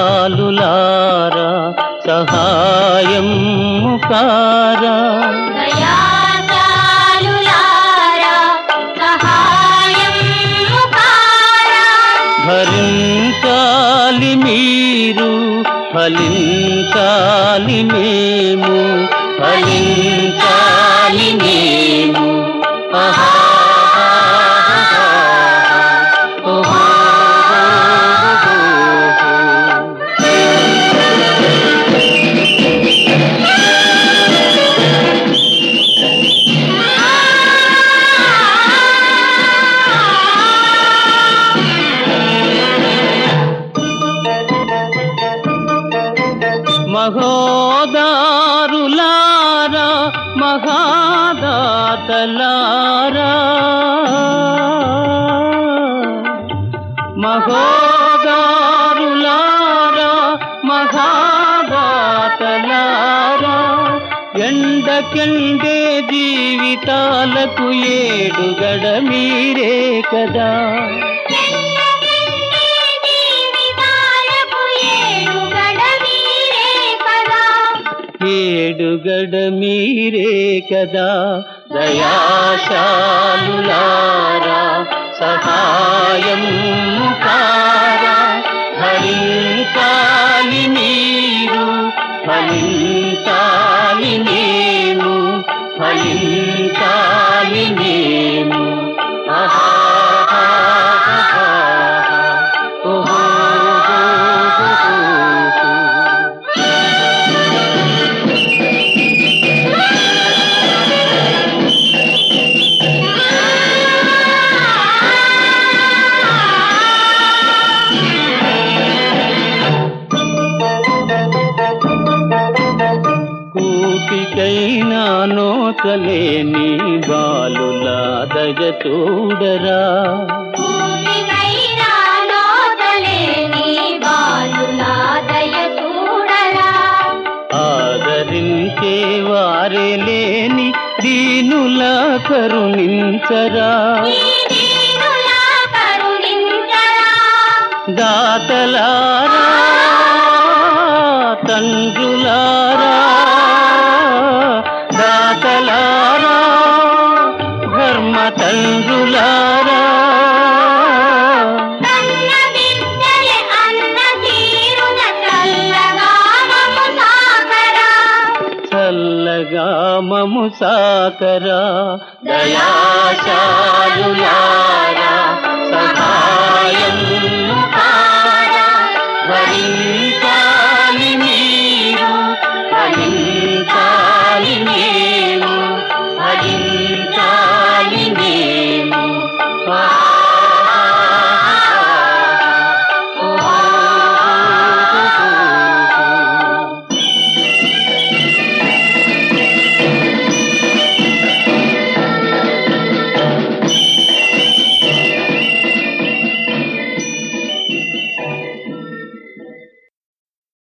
దయాశాలులారా సహాయం కారా దయాశాలులారా సహాయం కారా భరించాలి మీరు ఫలించాలి మేము ఫలించాలి మేము ఆహా మహోదారులారా మహాదాతలారా మహోదారులారా మహాదాతలారా ఎండకెండే జీవితాలకు ఏడుగడ మీరే కదా జీవితాలకు ఏడుగడ మీరే కదా ఏడుగడ మీరే కదా దయాశాలులారా సహాయం కారా భరించాలి మీరు ఫలించాలి మేము ఫలించాలి మేము ఆహా ఓహో కూటికైనా నోచలేని బాలుల దయ చూడరా భూమిపైన లోదలేని బాలులా దయ చూడరా ఆదరించే వారే లేని దీనుల కరుణించరా ఈ దీనులా కరుణించరా దాతలారా తండ్రులారా దాతలారా ధర్మ తండ్రులారా కన్న బిడ్డలే అన్న తీరున చల్లగా మము సాకరా చల్లగా మము సాకరా దయాశాలులారా సహాయం కారా భరించాలి